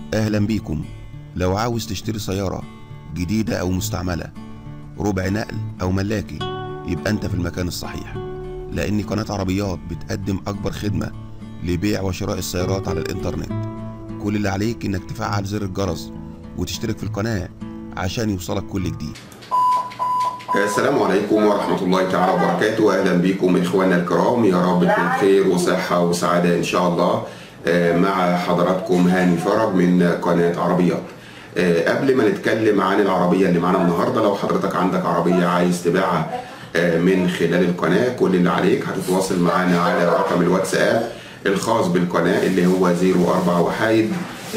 أهلا بيكم لو عاوز تشتري سيارة جديدة أو مستعملة ربع نقل أو ملاكي يبقى أنت في المكان الصحيح لأن قناة عربيات بتقدم أكبر خدمة لبيع وشراء السيارات على الإنترنت كل اللي عليك إنك تفعل زر الجرس وتشترك في القناة عشان يوصلك كل جديد السلام عليكم ورحمة الله تعالى وبركاته أهلا بكم إخواننا الكرام يا رب تكون خير وصحة وسعادة إن شاء الله آه، مع حضراتكم هاني فرج من قناة عربيات آه، قبل ما نتكلم عن العربية اللي معانا النهاردة لو حضرتك عندك عربية عايز تبيعها آه، من خلال القناة كل اللي عليك هتتواصل معانا على رقم الواتساب الخاص بالقناة اللي هو 04 وحيد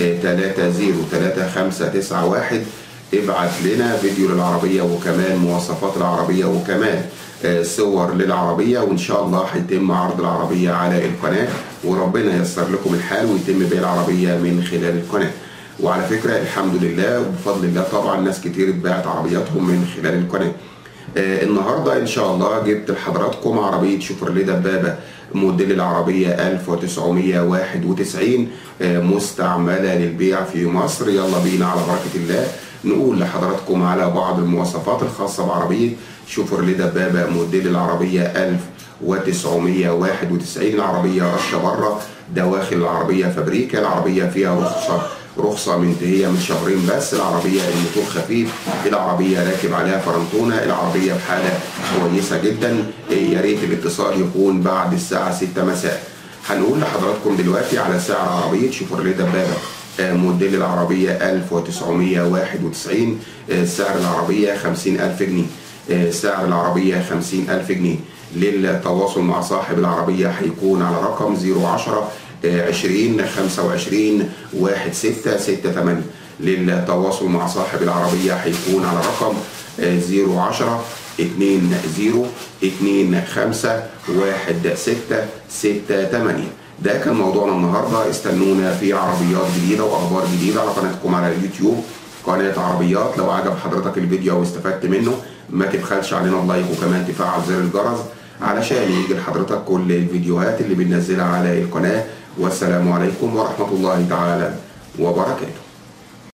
303591 ابعت لنا فيديو للعربية وكمان مواصفات العربية وكمان آه، صور للعربية وإن شاء الله هيتم عرض العربية على القناة وربنا ييسر لكم الحال ويتم بيع العربية من خلال القناة وعلى فكرة الحمد لله وبفضل الله طبعا ناس كتير اتباعت عربياتهم من خلال القناة آه، النهارده ان شاء الله جبت لحضراتكم عربيه شوفرليه دبابه موديل العربيه 1991 آه، مستعمله للبيع في مصر يلا بينا على بركه الله نقول لحضراتكم على بعض المواصفات الخاصه بعربيه شوفرليه دبابه موديل العربيه 1991 العربيه رشه بره دواخل العربيه فابريكا العربيه فيها رخصه رخصة منتهية من شهرين بس العربية الموتور خفيف العربية راكب عليها فرنتونة العربية بحالة كويسة جدا يا ريت الاتصال يكون بعد الساعة 6 مساء هنقول لحضراتكم دلوقتي على سعر عربية شيفروليه دبابة آه، موديل العربية 1991 آه، سعر العربية 50000 جنيه آه، سعر العربية 50000 جنيه للتواصل مع صاحب العربية هيكون على رقم 010 20 25 1668 للتواصل مع صاحب العربية هيكون على رقم 010 20 25 1668 ده كان موضوعنا النهارده استنونا في عربيات جديده واخبار جديده على قناتكم على اليوتيوب قناه عربيات لو عجب حضرتك الفيديو واستفدت منه ما تبخلش علينا اللايك وكمان تفعل زر الجرس علشان يجي لحضرتك كل الفيديوهات اللي بننزلها على القناه والسلام عليكم ورحمه الله تعالى وبركاته